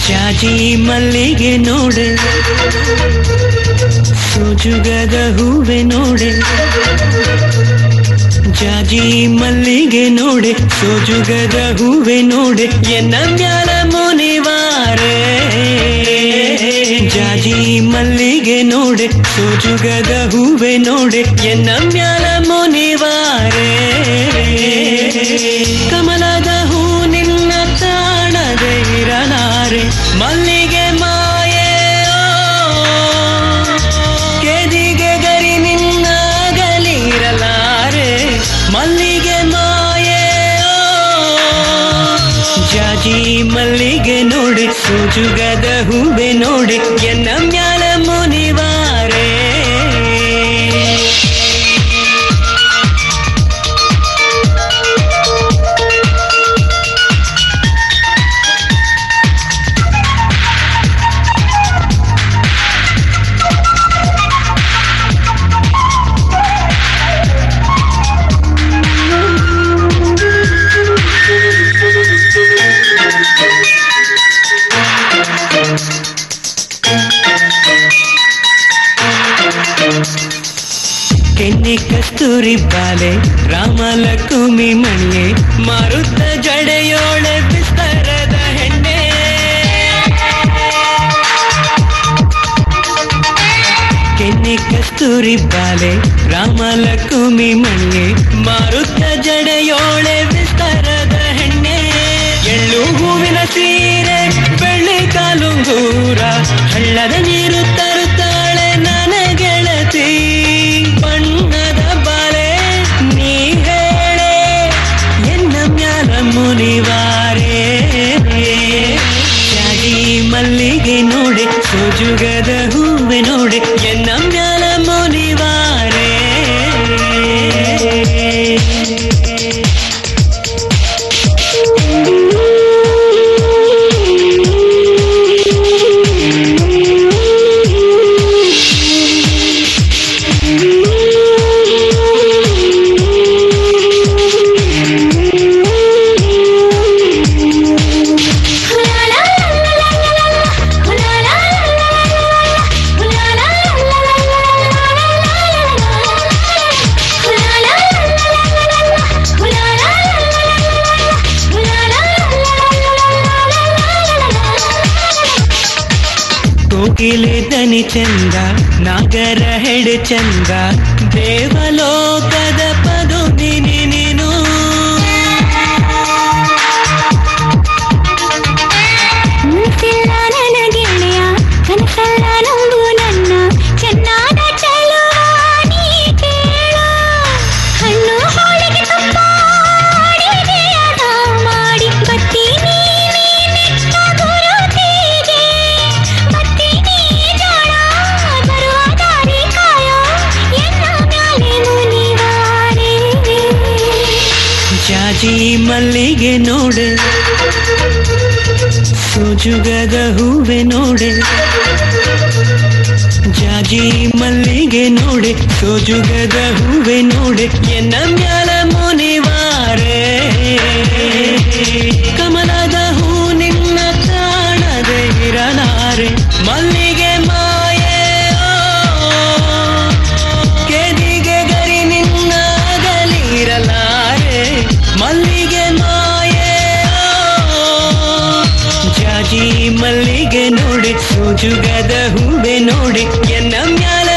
ಜಾಜಿ ಮಲ್ಲಿಗೆ ನೋಡೆ ಸೋಜುಗದ ಹೂವೆ ನೋಡೆ ಜಾಜಿ ಮಲ್ಲಿಗೆ ನೋಡೆ ಸೋಜುಗದ ಹೂವೆ ನೋಡೆ ಎನ್ನ ಮ್ಯಾಲ ಮುನಿವಾರೆ ಜಾಜಿ ಮಲ್ಲಿಗೆ ನೋಡೆ ಸೋಜುಗದ ಹೂವೆ ನೋಡೆ ಎನ್ನ ಮ್ಯಾಲ ಮುನಿವಾರೆ ಕಮಲದ ಹೂ ನಿನ್ನ ತಾಣದೆ ಇರಲಾರೆ ಮಲ್ಲಿಗೆ ಮಾಯೆ ಕೆದಿಗೆ ಗರಿ ನಿನ್ನ ಅಗಲಿರಲಾರೆ ಮಲ್ಲಿಗೆ ಮಾಯೆ ಜಾಜಿ ಮಲ್ಲಿಗೆ ನೋಡಿ ಸೂಜುಗದ ಹೂವೆ ನೋಡಿ ಎನ್ನ ಮ್ಯಾಲ ಮುನಿವಾರೆ ಕೆನ್ನೆ ಕಸ್ತೂರಿ ಬಾಲೆ ರಾಮಲಕ್ಷ್ಮಿ ಮಣಿಯೇ ಮಾರುತ್ತ ಜಡೆಯೋಳೆ ಬಿಸ್ತರದ ಹೆಣ್ಣೆ ಕೆನ್ನೆ ಕಸ್ತೂರಿ ಬಾಲೆ ರಾಮಲಕ್ಷ್ಮಿ ಮಣಿಯೇ ಮಾರುತ್ತ ಜಡೆಯೋಳೆ ವಿಸ್ತಾರದ ಹೆಣ್ಣೆ ಎಳ್ಳು ಹೂವಿನ ಸೀರೆ ಬೆಳ್ಳಿ ಕಾಲುಂಗೂರ ಹಳ್ಳದ ನೀರು ತರುತ್ತಾಳೆ ನನ್ನ ಗೆಳತಿ ಬಣ್ಣದ ಬಾಲೆ ನೀ ಹೇಳೆ ಎನ್ನ ಮ್ಯಾಲ ಮುನಿವಾರೆ ಜಾಗಿ ಮಲ್ಲಿಗೆ ನೋಡಿ ಸೋಜುಗದ ಹೂವೆ ನೋಡಿ ಎನ್ನ ಮ್ಯಾಲ ಮುನಿವಾರೆ ಕೋಕಿಲೆ ದನಿ ಚಂದ ನಾಗರ ಹೆಡೆ ಚಂದ ದೇವಲೋಕದ ಪದು ನೀನಿ ನೀನು ಮುನ್ಸಿಲ್ಲ ನನ್ನ ಗೆಳೆಯ ಕನಸಲ್ಲ ನಂಬು ನನ್ನ ಚೆನ್ನಾದ ಚೆಲುವ ನೀ ಕೇಳು ಹಣ್ಣು ಹೋಳಿಗೆ ತುಪ್ಪ ಅಡಿಗೆಯದ ಮಾಡಿ ಬರ್ತೀನಿ ನಿನ್ನ ಗುರುತಿಗೆ ಬರ್ತೀನಿ ಜಾಣ ಬರುವ ದಾರಿ ಕಾಯೋ ಎನ್ನ ಮ್ಯಾಲೆ ಮುನಿವಾರೆ ಜಾಜಿ ಮಲ್ಲಿಗೆ ನೋಡೆ ಸೋಜುಗದ ಹೂವೆ ನೋಡೆ ಜಾಜಿ ಮಲ್ಲಿಗೆ ನೋಡೆ ಸೋಜುಗದ ಹೂವೆ ನೋಡೆ ಎನ್ನ ಮ್ಯಾಲ ಮುನಿವಾರೆ ಕಮಲದ ಹೂ ನಿನ್ನ ಕಾಣದೆ ಇರಲಾರೆ ಮಲ್ಲಿಗೆ ಮಾಯೆ ಕೆದಿಗೆ ಗರಿ ನಿನ್ನ ಅಗಲಿರಲಾರೆ ಮಲ್ಲಿಗೆ ಮಾಯೆ ಜಾಜಿ ಮಲ್ಲಿಗೆ ನೋಡಿ ಸೋಜುಗದ ಹೂವೆ ನೋಡಿ ಎನ್ನ ಮ್ಯಾಲ